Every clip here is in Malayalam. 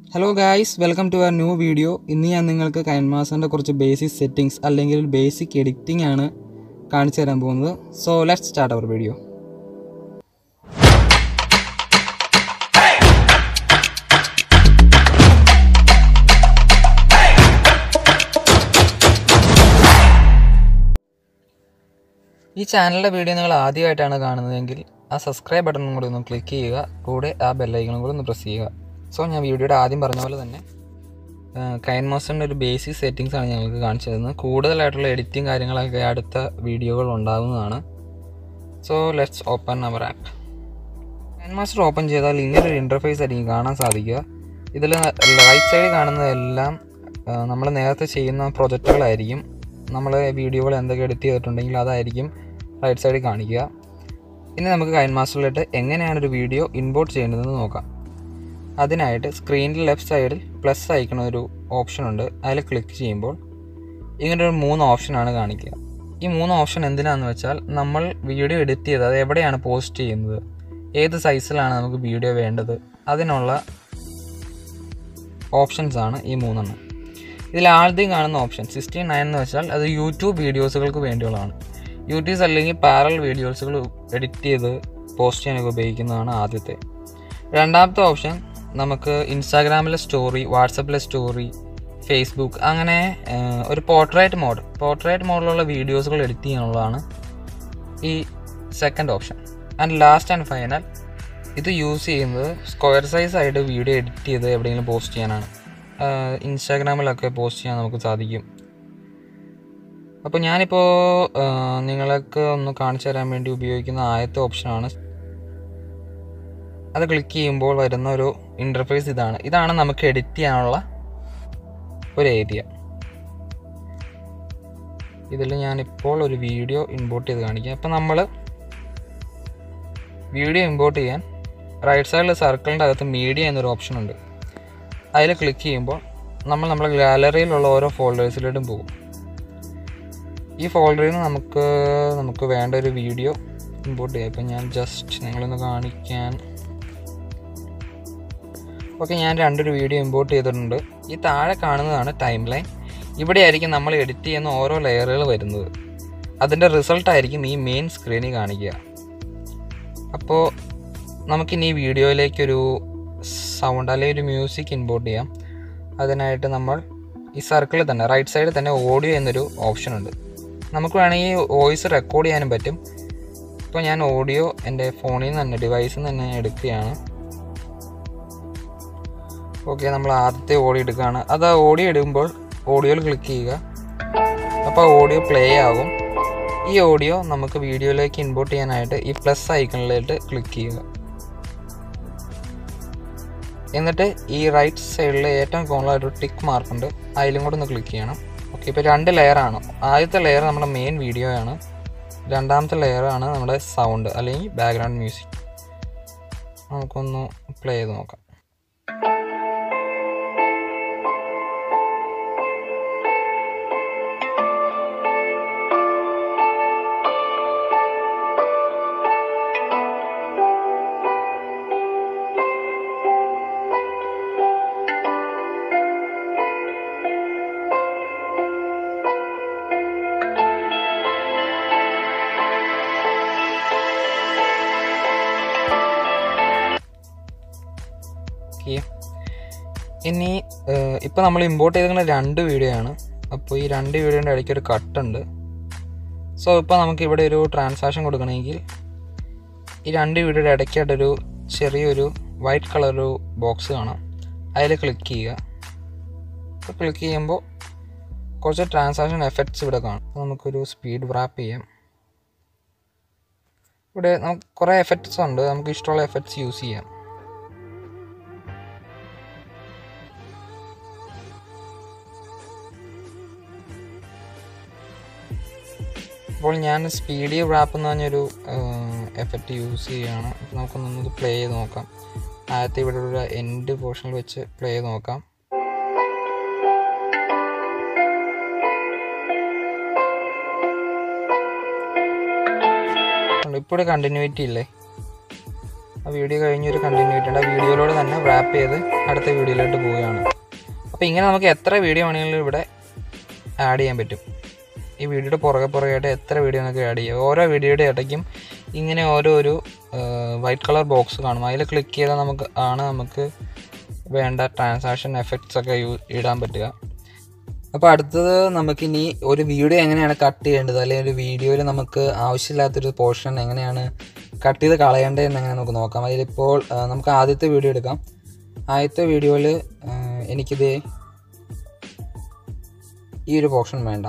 hello guys welcome to our new video ഇന്ന് ഞാൻ നിങ്ങൾക്ക് കൈൻമാസ്റ്ററിൻ്റെ കുറച്ച് ബേസിക് സെറ്റിങ്സ് അല്ലെങ്കിൽ ബേസിക് എഡിറ്റിംഗ് ആണ് കാണിച്ചു തരാൻ പോകുന്നത് so let start our video ഈ ചാനലിൻ്റെ വീഡിയോ നിങ്ങൾ ആദ്യമായിട്ടാണ് കാണുന്നതെങ്കിൽ ആ സബ്സ്ക്രൈബ് ബട്ടണും കൂടി ഒന്ന് ക്ലിക്ക് ചെയ്യുക കൂടെ ആ ബെല്ലൈക്കണും കൂടി ഒന്ന് പ്രസ് ചെയ്യുക സോ ഞാൻ വീഡിയോയുടെ ആദ്യം പറഞ്ഞ പോലെ തന്നെ കൈൻ മാസ്റ്ററിൻ്റെ ഒരു ബേസിക് സെറ്റിങ്സ് ആണ് ഞങ്ങൾക്ക് കാണിച്ചു തരുന്നത് കൂടുതലായിട്ടുള്ള എഡിറ്റിംഗ് കാര്യങ്ങളൊക്കെ അടുത്ത വീഡിയോകൾ ഉണ്ടാകുന്നതാണ് so let's open our app KineMaster open ചെയ്താൽ ഇങ്ങനൊരു ഇൻ്റർഫേസ് ആയിരിക്കും കാണാൻ സാധിക്കുക ഇതിൽ റൈറ്റ് സൈഡിൽ കാണുന്നതെല്ലാം നമ്മൾ നേരത്തെ ചെയ്യുന്ന പ്രൊജക്റ്റുകളായിരിക്കും നമ്മൾ വീഡിയോകൾ എന്തൊക്കെ എഡിറ്റ് ചെയ്തിട്ടുണ്ടെങ്കിൽ അതായിരിക്കും റൈറ്റ് സൈഡിൽ കാണിക്കുക ഇനി നമുക്ക് കൈൻ മാസ്റ്ററിലിട്ട് എങ്ങനെയാണ് ഒരു വീഡിയോ ഇമ്പോർട്ട് ചെയ്യേണ്ടതെന്ന് നോക്കാം അതിനായിട്ട് സ്ക്രീനിൽ ലെഫ്റ്റ് സൈഡിൽ പ്ലസ് അയക്കണ ഒരു ഓപ്ഷൻ ഉണ്ട് അതിൽ ക്ലിക്ക് ചെയ്യുമ്പോൾ ഇങ്ങനെ ഒരു മൂന്ന് ഓപ്ഷനാണ് കാണിക്കുക ഈ മൂന്ന് ഓപ്ഷൻ എന്തിനാന്ന് വെച്ചാൽ നമ്മൾ വീഡിയോ എഡിറ്റ് ചെയ്ത് അത് എവിടെയാണ് പോസ്റ്റ് ചെയ്യുന്നത് ഏത് സൈസിലാണ് നമുക്ക് വീഡിയോ വേണ്ടത് അതിനുള്ള ഓപ്ഷൻസ് ആണ് ഈ മൂന്നെണ്ണം ഇതിൽ ആദ്യം കാണുന്ന ഓപ്ഷൻ സിക്സ്റ്റി നയൻ എന്ന് വെച്ചാൽ അത് യൂട്യൂബ് വീഡിയോസുകൾക്ക് വേണ്ടിയുള്ളതാണ് യൂട്യൂബ്സ് അല്ലെങ്കിൽ പാരൽ വീഡിയോസുകൾ എഡിറ്റ് ചെയ്ത് പോസ്റ്റ് ചെയ്യാനൊക്കെ ഉപയോഗിക്കുന്നതാണ് ആദ്യത്തെ രണ്ടാമത്തെ ഓപ്ഷൻ നമുക്ക് ഇൻസ്റ്റാഗ്രാമിലെ സ്റ്റോറി വാട്സപ്പിലെ സ്റ്റോറി ഫേസ്ബുക്ക് അങ്ങനെ ഒരു പോർട്രേറ്റ് മോഡ് പോർട്രേറ്റ് മോഡിലുള്ള വീഡിയോസുകൾ എഡിറ്റ് ചെയ്യാനുള്ളതാണ് ഈ second option and last and final ഇത് യൂസ് ചെയ്യുന്നത് സ്ക്വയർ സൈസ് ആയിട്ട് വീഡിയോ എഡിറ്റ് ചെയ്ത് എവിടെയെങ്കിലും പോസ്റ്റ് ചെയ്യാനാണ് ഇൻസ്റ്റാഗ്രാമിലൊക്കെ പോസ്റ്റ് ചെയ്യാൻ നമുക്ക് സാധിക്കും അപ്പോൾ ഞാനിപ്പോൾ നിങ്ങൾക്ക് ഒന്ന് കാണിച്ചു തരാൻ വേണ്ടി ഉപയോഗിക്കുന്ന ആദ്യത്തെ ഓപ്ഷനാണ് അത് ക്ലിക്ക് ചെയ്യുമ്പോൾ വരുന്ന ഒരു ഇൻ്റർഫേസ് ഇതാണ് ഇതാണ് നമുക്ക് എഡിറ്റ് ചെയ്യാനുള്ള ഒരു ഏരിയ ഇതിൽ ഞാനിപ്പോൾ ഒരു വീഡിയോ ഇമ്പോർട്ട് ചെയ്ത് കാണിക്കാം അപ്പോൾ നമ്മൾ വീഡിയോ ഇമ്പോർട്ട് ചെയ്യാൻ റൈറ്റ് സൈഡിൽ സർക്കിളിൻ്റെ അകത്ത് മീഡിയ എന്നൊരു ഓപ്ഷൻ ഉണ്ട് അതിൽ ക്ലിക്ക് ചെയ്യുമ്പോൾ നമ്മൾ നമ്മുടെ ഗാലറിയിലുള്ള ഓരോ ഫോൾഡേഴ്സിലോട്ടും പോകും ഈ ഫോൾഡറിൽ നിന്ന് നമുക്ക് നമുക്ക് വേണ്ട ഒരു വീഡിയോ ഇമ്പോർട്ട് ചെയ്യാം ഇപ്പം ഞാൻ ജസ്റ്റ് നിങ്ങളൊന്ന് കാണിക്കാൻ ഓക്കെ ഞാൻ രണ്ടൊരു വീഡിയോ ഇമ്പോർട്ട് ചെയ്തിട്ടുണ്ട് ഈ താഴെ കാണുന്നതാണ് ടൈം ലൈൻ ഇവിടെ ആയിരിക്കും നമ്മൾ എഡിറ്റ് ചെയ്യുന്ന ഓരോ ലെയറുകൾ വരുന്നത് അതിൻ്റെ റിസൾട്ടായിരിക്കും ഈ മെയിൻ സ്ക്രീനിൽ കാണിക്കുക അപ്പോൾ നമുക്കിനി ഈ വീഡിയോയിലേക്കൊരു സൗണ്ട് അല്ലെങ്കിൽ ഒരു മ്യൂസിക് ഇമ്പോർട്ട് ചെയ്യാം അതിനായിട്ട് നമ്മൾ ഈ സർക്കിളിൽ തന്നെ റൈറ്റ് സൈഡിൽ തന്നെ ഓഡിയോ എന്നൊരു ഓപ്ഷൻ ഉണ്ട് നമുക്ക് വേണമെങ്കിൽ വോയിസ് റെക്കോർഡ് ചെയ്യാനും പറ്റും ഇപ്പോൾ ഞാൻ ഓഡിയോ എൻ്റെ ഫോണിൽ നിന്ന് തന്നെ ഡിവൈസിൽ നിന്ന് തന്നെ എടുക്കുകയാണ് ഓക്കെ നമ്മൾ ആദ്യത്തെ ഓഡിയോ എടുക്കുകയാണ് അത് ആ ഓഡിയോ എടുക്കുമ്പോൾ ഓഡിയോയിൽ ക്ലിക്ക് ചെയ്യുക അപ്പോൾ ഓഡിയോ പ്ലേ ആകും ഈ ഓഡിയോ നമുക്ക് വീഡിയോയിലേക്ക് ഇമ്പോർട്ട് ചെയ്യാനായിട്ട് ഈ പ്ലസ് ഐക്കണിലേക്ക് ക്ലിക്ക് ചെയ്യുക എന്നിട്ട് ഈ റൈറ്റ് സൈഡിൽ ഏറ്റവും കോണിലായിട്ടൊരു ടിക്ക് മാർക്കുണ്ട് അതിലും കൂടെ ഒന്ന് ക്ലിക്ക് ചെയ്യണം ഓക്കെ ഇപ്പോൾ രണ്ട് ലെയറാണ് ആദ്യത്തെ ലെയർ നമ്മുടെ മെയിൻ വീഡിയോ ആണ് രണ്ടാമത്തെ ലെയറാണ് നമ്മുടെ സൗണ്ട് അല്ലെങ്കിൽ ബാക്ക്ഗ്രൗണ്ട് മ്യൂസിക് നമുക്കൊന്ന് പ്ലേ ചെയ്ത് നോക്കാം ഓക്കെ ഇനി ഇപ്പോൾ നമ്മൾ ഇമ്പോർട്ട് ചെയ്തിരിക്കുന്ന രണ്ട് വീഡിയോ ആണ് അപ്പോൾ ഈ രണ്ട് വീഡിയോൻ്റെ ഇടയ്ക്ക് ഒരു കട്ടുണ്ട് സോ ഇപ്പോൾ നമുക്ക് ഇവിടെ ഒരു ട്രാൻസാക്ഷൻ കൊടുക്കണമെങ്കിൽ ഈ രണ്ട് വീഡിയോയുടെ ഇടയ്ക്കായിട്ടൊരു ചെറിയൊരു വൈറ്റ് കളർ ഒരു ബോക്സ് കാണാം അതിൽ ക്ലിക്ക് ചെയ്യുക അപ്പോൾ ക്ലിക്ക് ചെയ്യുമ്പോൾ കുറച്ച് ട്രാൻസാക്ഷൻ എഫക്ട്സ് ഇവിടെ കാണും അപ്പോൾ നമുക്കൊരു സ്പീഡ് റാപ്പ് ചെയ്യാം ഇവിടെ നമുക്ക് കുറേ എഫക്ട്സ് ഉണ്ട് നമുക്ക് ഇഷ്ടമുള്ള എഫക്ട്സ് യൂസ് ചെയ്യാം അപ്പോൾ ഞാൻ സ്പീഡി റാപ്പ് എന്ന് പറഞ്ഞൊരു എഫക്റ്റ് യൂസ് ചെയ്യുകയാണ് അപ്പോൾ നമുക്കൊന്നത് പ്ലേ ചെയ്ത് നോക്കാം ആദ്യത്തെ ഇവിടെ ഒരു എൻഡ് പോർഷനിൽ വെച്ച് പ്ലേ ചെയ്ത് നോക്കാം ഇപ്പോൾ കണ്ടിന്യൂറ്റി ഇല്ലേ ആ വീഡിയോ കഴിഞ്ഞൊരു കണ്ടിന്യൂറ്റി ഉണ്ട് ആ വീഡിയോയിലൂടെ തന്നെ റാപ്പ് ചെയ്ത് അടുത്ത വീഡിയോയിലോട്ട് പോവുകയാണ് അപ്പോൾ ഇങ്ങനെ നമുക്ക് എത്ര വീഡിയോ വേണമെങ്കിലും ഇവിടെ ആഡ് ചെയ്യാൻ പറ്റും ഈ വീഡിയോയുടെ പുറകെ പുറകെയായിട്ട് എത്ര വീഡിയോ നമുക്ക് ആഡ് ചെയ്യാം ഓരോ വീഡിയോയുടെ ഇടയ്ക്കും ഇങ്ങനെ ഓരോ ഒരു വൈറ്റ് കളർ ബോക്സ് കാണും അതിൽ ക്ലിക്ക് ചെയ്താൽ നമുക്ക് ആണ് നമുക്ക് വേണ്ട ട്രാൻസാക്ഷൻ എഫക്ട്സ് ഒക്കെ യൂ ഇടാൻ പറ്റുക അപ്പോൾ അടുത്തത് നമുക്കിനി ഒരു വീഡിയോ എങ്ങനെയാണ് കട്ട് ചെയ്യേണ്ടത് അല്ലെങ്കിൽ ഒരു വീഡിയോയിൽ നമുക്ക് ആവശ്യമില്ലാത്തൊരു പോർഷൻ എങ്ങനെയാണ് കട്ട് ചെയ്ത് കളയേണ്ടത് എന്ന് എങ്ങനെ നമുക്ക് നോക്കാം അതിലിപ്പോൾ ആ, നമുക്ക് ആദ്യത്തെ വീഡിയോ എടുക്കാം ആദ്യത്തെ വീഡിയോയിൽ എനിക്കിത് ഈ ഒരു പോർഷൻ വേണ്ട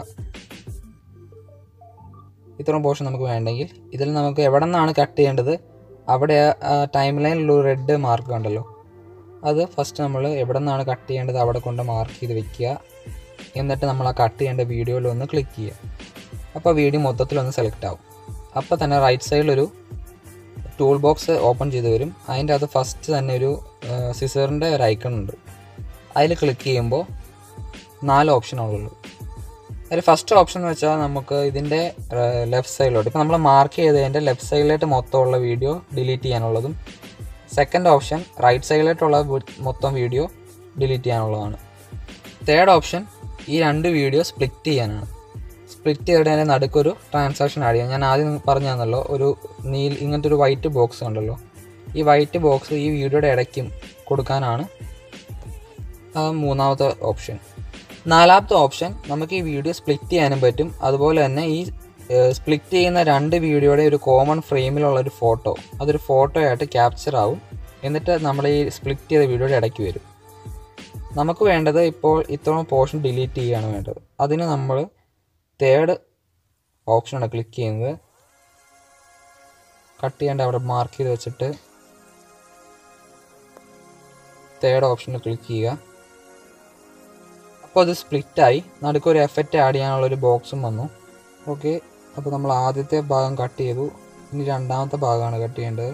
ഇത്രയും പോർഷൻ നമുക്ക് വേണ്ടെങ്കിൽ ഇതിൽ നമുക്ക് എവിടെ നിന്നാണ് കട്ട് ചെയ്യേണ്ടത് അവിടെ ടൈം ലൈനിലുള്ള ഒരു റെഡ് മാർക്ക് ഉണ്ടല്ലോ അത് ഫസ്റ്റ് നമ്മൾ എവിടെ നിന്നാണ് കട്ട് ചെയ്യേണ്ടത് അവിടെ കൊണ്ട് മാർക്ക് ചെയ്ത് വെക്കുക എന്നിട്ട് നമ്മൾ ആ കട്ട് ചെയ്യേണ്ട വീഡിയോയിൽ ഒന്ന് ക്ലിക്ക് ചെയ്യുക അപ്പോൾ വീഡിയോ മൊത്തത്തിലൊന്ന് സെലക്ട് ആവും അപ്പോൾ തന്നെ റൈറ്റ് സൈഡിലൊരു ടൂൾ ബോക്സ് ഓപ്പൺ ചെയ്ത് വരും അതിൻ്റെ അത് ഫസ്റ്റ് തന്നെ ഒരു സിസറിൻ്റെ ഒരു ഐക്കൺ ഉണ്ട് അതിൽ ക്ലിക്ക് ചെയ്യുമ്പോൾ നാല് ഓപ്ഷനുള്ളൂ അതിൽ ഫസ്റ്റ് ഓപ്ഷൻ എന്ന് വെച്ചാൽ നമുക്ക് ഇതിൻ്റെ ലെഫ്റ്റ് സൈഡിലോട്ട് ഇപ്പോൾ നമ്മൾ മാർക്ക് ചെയ്തതിൻ്റെ ലെഫ്റ്റ് സൈഡിലായിട്ട് മൊത്തമുള്ള വീഡിയോ ഡിലീറ്റ് ചെയ്യാനുള്ളതും സെക്കൻഡ് ഓപ്ഷൻ റൈറ്റ് സൈഡിലായിട്ടുള്ള വി- മൊത്തം വീഡിയോ ഡിലീറ്റ് ചെയ്യാനുള്ളതാണ് തേർഡ് ഓപ്ഷൻ ഈ രണ്ട് വീഡിയോ സ്പ്ലിറ്റ് ചെയ്യാനാണ് സ്പ്ലിറ്റ് ചെയ്തിട്ട് അതിൻ്റെ നടുക്കൊരു ട്രാൻസാക്ഷൻ ആഡ് ചെയ്യാം ഞാൻ ആദ്യം പറഞ്ഞു തന്നല്ലോ ഒരു നീൽ ഇങ്ങനത്തെ ഒരു വൈറ്റ് ബോക്സ് ഉണ്ടല്ലോ ഈ വൈറ്റ് ബോക്സ് ഈ വീഡിയോയുടെ ഇടയ്ക്കും കൊടുക്കാനാണ് ആ മൂന്നാമത്തെ ഓപ്ഷൻ നാലാമത്തെ ഓപ്ഷൻ നമുക്ക് ഈ വീഡിയോ സ്പ്ലിറ്റ് ചെയ്യാനും പറ്റും അതുപോലെ തന്നെ ഈ സ്പ്ലിറ്റ് ചെയ്യുന്ന രണ്ട് വീഡിയോയുടെ ഒരു കോമൺ ഫ്രെയിമിലുള്ള ഒരു ഫോട്ടോ അതൊരു ഫോട്ടോ ആയിട്ട് ക്യാപ്ചർ ആവും എന്നിട്ട് നമ്മൾ ഈ സ്പ്ലിറ്റ് ചെയ്ത വീഡിയോയുടെ ഇടയ്ക്ക് വരും നമുക്ക് വേണ്ടത് ഇപ്പോൾ ഇത്രയും പോർഷൻ ഡിലീറ്റ് ചെയ്യുകയാണ് വേണ്ടത് അതിന് നമ്മൾ തേർഡ് ഓപ്ഷനാണ് ക്ലിക്ക് ചെയ്യുന്നത് കട്ട് ചെയ്യേണ്ട അവിടെ മാർക്ക് ചെയ്ത് വെച്ചിട്ട് തേർഡ് ഓപ്ഷനിൽ ക്ലിക്ക് ചെയ്യുക അപ്പോൾ അത് സ്പ്ലിറ്റായി നടുക്കൊരു എഫക്റ്റ് ആഡ് ചെയ്യാനുള്ള ഒരു ബോക്സും വന്നു ഓക്കെ അപ്പോൾ നമ്മൾ ആദ്യത്തെ ഭാഗം കട്ട് ചെയ്തു ഇനി രണ്ടാമത്തെ ഭാഗമാണ് കട്ട് ചെയ്യേണ്ടത്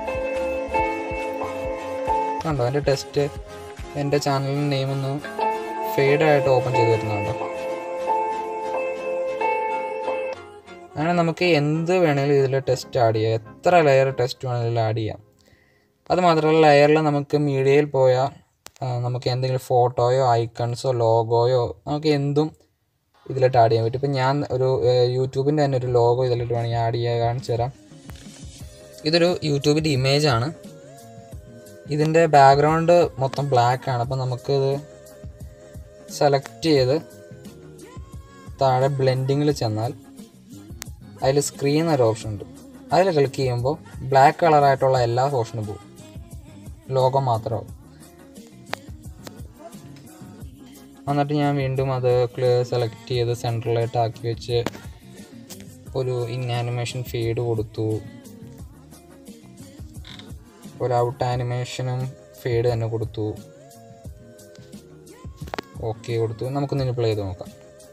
കണ്ടോ എൻ്റെ ടെസ്റ്റ് എൻ്റെ ചാനലിൻ്റെ നെയിം ഒന്ന് ഫെയ്ഡായിട്ട് ഓപ്പൺ ചെയ്ത് വരുന്നുണ്ടോ അങ്ങനെ നമുക്ക് എന്ത് വേണമെങ്കിലും ഇതിൽ ടെസ്റ്റ് ആഡ് ചെയ്യാം എത്ര ലെയർ ടെസ്റ്റ് വേണമെങ്കിലും ആഡ് ചെയ്യാം അത് മാത്രമല്ല ലെയറിൽ നമുക്ക് മീഡിയയിൽ പോയാൽ ആ, നമുക്ക് എന്തെങ്കിലും ഫോട്ടോയോ ഐക്കൺസോ ലോഗോയോ നമുക്ക് എന്തും ഇതിലിട്ട് ആഡ് ചെയ്യാൻ പറ്റും ഇപ്പം ഞാൻ ഒരു യൂട്യൂബിൻ്റെ തന്നെ ഒരു ലോഗോ ഇതിലിട്ട് വേണമെങ്കിൽ ആഡ് ചെയ്യാൻ കാണിച്ചു തരാം ഇതൊരു യൂട്യൂബിൻ്റെ ഇമേജാണ് ഇതിൻ്റെ ബാക്ക്ഗ്രൗണ്ട് മൊത്തം ബ്ലാക്ക് ആണ് അപ്പം നമുക്കിത് സെലക്ട് ചെയ്ത് താഴെ ബ്ലെൻഡിങ്ങിൽ ചെന്നാൽ അതിൽ സ്ക്രീൻ ഒരു ഓപ്ഷൻ ഉണ്ട് അതിൽ ക്ലിക്ക് ചെയ്യുമ്പോൾ ബ്ലാക്ക് കളറായിട്ടുള്ള എല്ലാ ഓപ്ഷനും പോകും ലോഗോ മാത്രമാവും എന്നിട്ട് ഞാൻ വീണ്ടും അത് സെലക്ട് ചെയ്ത് സെൻട്രലായിട്ട് ആക്കി വെച്ച് ഒരു ഇൻ ആനിമേഷൻ ഫീഡ് കൊടുത്തു ഒരു ഔട്ട് ആനിമേഷനും ഫീഡ് തന്നെ കൊടുത്തു ഓക്കെ കൊടുത്തു നമുക്കൊന്ന് പ്ലേ ചെയ്ത് നോക്കാം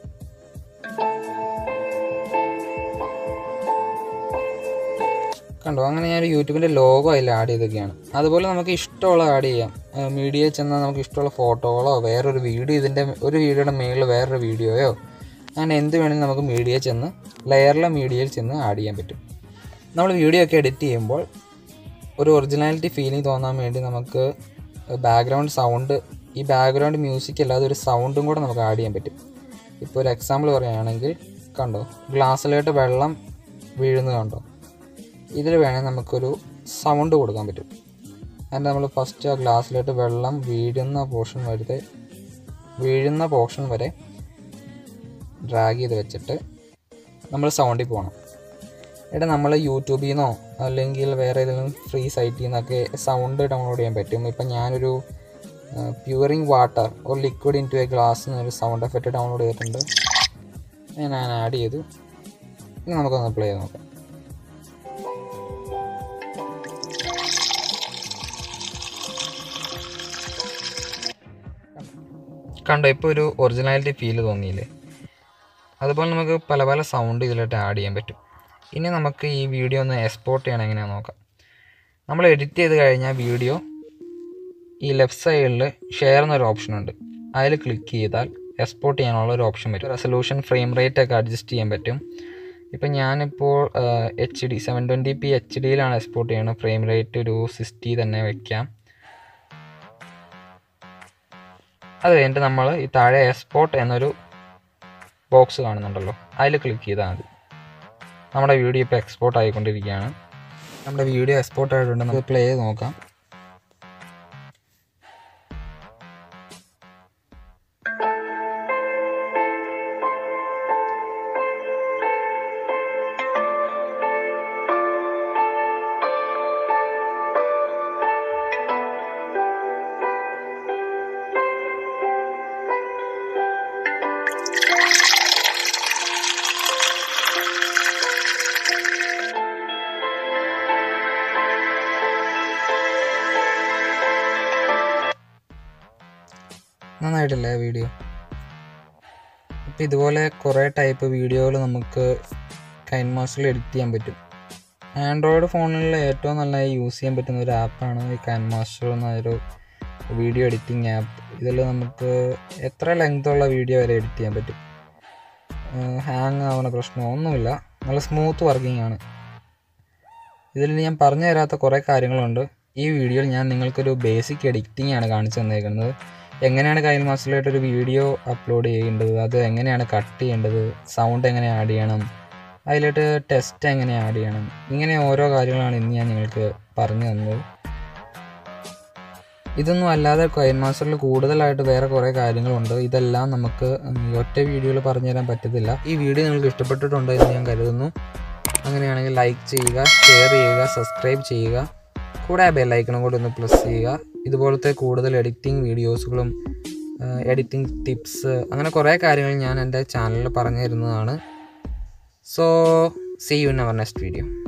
കണ്ടോ അങ്ങനെ ഞാൻ യൂട്യൂബിൻ്റെ ലോഗോ അതിൽ ആഡ് ചെയ്തൊക്കെയാണ് അതുപോലെ നമുക്ക് ഇഷ്ടമുള്ള ആഡ് ചെയ്യാം മീഡിയ ചെന്നാൽ നമുക്ക് ഇഷ്ടമുള്ള ഫോട്ടോകളോ വേറൊരു വീഡിയോ ഇതിൻ്റെ ഒരു വീഡിയോയുടെ മേളിൽ വേറൊരു വീഡിയോയോ അങ്ങനെ എന്ത് വേണമെങ്കിലും നമുക്ക് മീഡിയ ചെന്ന് ലെയറിലെ മീഡിയയിൽ ചെന്ന് ആഡ് ചെയ്യാൻ പറ്റും നമ്മൾ വീഡിയോ ഒക്കെ എഡിറ്റ് ചെയ്യുമ്പോൾ ഒരു ഒറിജിനാലിറ്റി ഫീലിംഗ് തോന്നാൻ വേണ്ടി നമുക്ക് ബാക്ക്ഗ്രൗണ്ട് സൗണ്ട് ഈ ബാക്ക്ഗ്രൗണ്ട് മ്യൂസിക് അല്ലാതെ ഒരു സൗണ്ടും കൂടെ നമുക്ക് ആഡ് ചെയ്യാൻ പറ്റും ഇപ്പോൾ ഒരു എക്സാമ്പിൾ പറയുകയാണെങ്കിൽ കണ്ടോ ഗ്ലാസ്സിലോട്ട് വെള്ളം വീഴുന്നത് കണ്ടോ ഇതിൽ വേണമെങ്കിൽ നമുക്കൊരു സൗണ്ട് കൊടുക്കാൻ പറ്റും അതിൻ്റെ നമ്മൾ ഫസ്റ്റ് ആ ഗ്ലാസ്സിലോട്ട് വെള്ളം വീഴുന്ന പോർഷൻ വരെ വീഴുന്ന പോർഷൻ വരെ ഡ്രാഗ് ചെയ്ത് വെച്ചിട്ട് നമ്മൾ സൗണ്ടിൽ പോകണം ഇവിടെ നമ്മൾ യൂട്യൂബിൽ നിന്നോ അല്ലെങ്കിൽ വേറെ ഏതെങ്കിലും ഫ്രീ സൈറ്റിൽ നിന്നൊക്കെ സൗണ്ട് ഡൗൺലോഡ് ചെയ്യാൻ പറ്റും ഇപ്പം ഞാനൊരു പ്യൂറിങ് വാട്ടർ ഒരു liquid into a glass എന്നൊരു സൗണ്ട് എഫക്റ്റ് ഡൗൺലോഡ് ചെയ്തിട്ടുണ്ട് ഞാൻ ആഡ് ചെയ്തു ഇനി നമുക്കൊന്ന് പ്ലേ ചെയ്ത് നോക്കാം കണ്ടോ ഇപ്പോൾ ഒരു ഒറിജിനാലിറ്റി ഫീൽ തോന്നിയില്ലേ അതുപോലെ നമുക്ക് പല പല സൗണ്ട് ഇതിലോട്ട് ആഡ് ചെയ്യാൻ പറ്റും ഇനി നമുക്ക് ഈ വീഡിയോ ഒന്ന് എക്സ്പോർട്ട് ചെയ്യണം എങ്ങനെയാണെന്ന് നോക്കാം നമ്മൾ എഡിറ്റ് ചെയ്ത് കഴിഞ്ഞാൽ വീഡിയോ ഈ ലെഫ്റ്റ് സൈഡിൽ ഷെയർ എന്നൊരു ഓപ്ഷൻ ഉണ്ട് അതിൽ ക്ലിക്ക് ചെയ്താൽ എക്സ്പോർട്ട് ചെയ്യാനുള്ള ഒരു ഓപ്ഷൻ വരും റെസൊല്യൂഷൻ ഫ്രെയിം റേറ്റ് ഒക്കെ അഡ്ജസ്റ്റ് ചെയ്യാൻ പറ്റും ഇപ്പം ഞാനിപ്പോൾ H D seven twenty P H ഡിയിലാണ് എക്സ്പോർട്ട് ചെയ്യുന്നത് ഫ്രെയിം റേറ്റ് ഒരു സിക്സ്റ്റി തന്നെ വയ്ക്കാം അത് കഴിഞ്ഞിട്ട് നമ്മൾ ഈ താഴെ എക്സ്പോർട്ട് എന്നൊരു ബോക്സ് കാണുന്നുണ്ടല്ലോ അതിൽ ക്ലിക്ക് ചെയ്താൽ മതി നമ്മുടെ വീഡിയോ ഇപ്പോൾ എക്സ്പോർട്ട് ആയിക്കൊണ്ടിരിക്കുകയാണ് നമ്മുടെ വീഡിയോ എക്സ്പോർട്ട് ആയിട്ടുണ്ട് നമുക്ക് പ്ലേ ചെയ്ത് നോക്കാം നന്നായിട്ടില്ലേ വീഡിയോ ഇപ്പം ഇതുപോലെ കുറേ ടൈപ്പ് വീഡിയോകൾ നമുക്ക് കൈൻ മാസ്റ്ററിൽ എഡിറ്റ് ചെയ്യാൻ പറ്റും ആൻഡ്രോയിഡ് ഫോണിൽ ഏറ്റവും നന്നായി യൂസ് ചെയ്യാൻ പറ്റുന്ന ഒരു ആപ്പാണ് ഈ കൈൻ മാസ്റ്റർ എന്നൊരു വീഡിയോ എഡിറ്റിംഗ് ആപ്പ് ഇതിൽ നമുക്ക് എത്ര ലെങ്ത്തുള്ള വീഡിയോ വരെ എഡിറ്റ് ചെയ്യാൻ പറ്റും ഹാങ് ആവുന്ന പ്രശ്നമോ ഒന്നുമില്ല നല്ല സ്മൂത്ത് വർക്കിംഗ് ആണ് ഇതിൽ ഞാൻ പറഞ്ഞു തരാത്ത കുറേ കാര്യങ്ങളുണ്ട് ഈ വീഡിയോയിൽ ഞാൻ നിങ്ങൾക്കൊരു ബേസിക് എഡിറ്റിംഗ് ആണ് കാണിച്ചു തന്നേക്കുന്നത് എങ്ങനെയാണ് കൈൽ മാസ്റ്ററിലായിട്ട് ഒരു വീഡിയോ അപ്ലോഡ് ചെയ്യേണ്ടത് അത് എങ്ങനെയാണ് കട്ട് ചെയ്യേണ്ടത് സൗണ്ട് എങ്ങനെ ആഡ് ചെയ്യണം അതിലോട്ട് ടെസ്റ്റ് എങ്ങനെ ആഡ് ചെയ്യണം ഇങ്ങനെ ഓരോ കാര്യങ്ങളാണ് ഇന്ന് ഞാൻ നിങ്ങൾക്ക് പറഞ്ഞു തന്നത് ഇതൊന്നും അല്ലാതെ കൈൻ മാസ്റ്ററിൽ കൂടുതലായിട്ട് വേറെ കുറേ കാര്യങ്ങളുണ്ട് ഇതെല്ലാം നമുക്ക് ഈ ഒറ്റ വീഡിയോയിൽ പറഞ്ഞു തരാൻ പറ്റത്തില്ല ഈ വീഡിയോ നിങ്ങൾക്ക് ഇഷ്ടപ്പെട്ടിട്ടുണ്ട് എന്ന് ഞാൻ കരുതുന്നു അങ്ങനെയാണെങ്കിൽ ലൈക്ക് ചെയ്യുക ഷെയർ ചെയ്യുക സബ്സ്ക്രൈബ് ചെയ്യുക കൂടെ ആ ബെല്ലൈക്കണും കൂടി ഒന്ന് പ്ലസ് ചെയ്യുക ഇതുപോലത്തെ കൂടുതൽ എഡിറ്റിംഗ് വീഡിയോസുകളും എഡിറ്റിംഗ് ടിപ്സ് അങ്ങനെ കുറേ കാര്യങ്ങൾ ഞാൻ എൻ്റെ ചാനലിൽ പറഞ്ഞു തരുന്നതാണ് so see you in our next video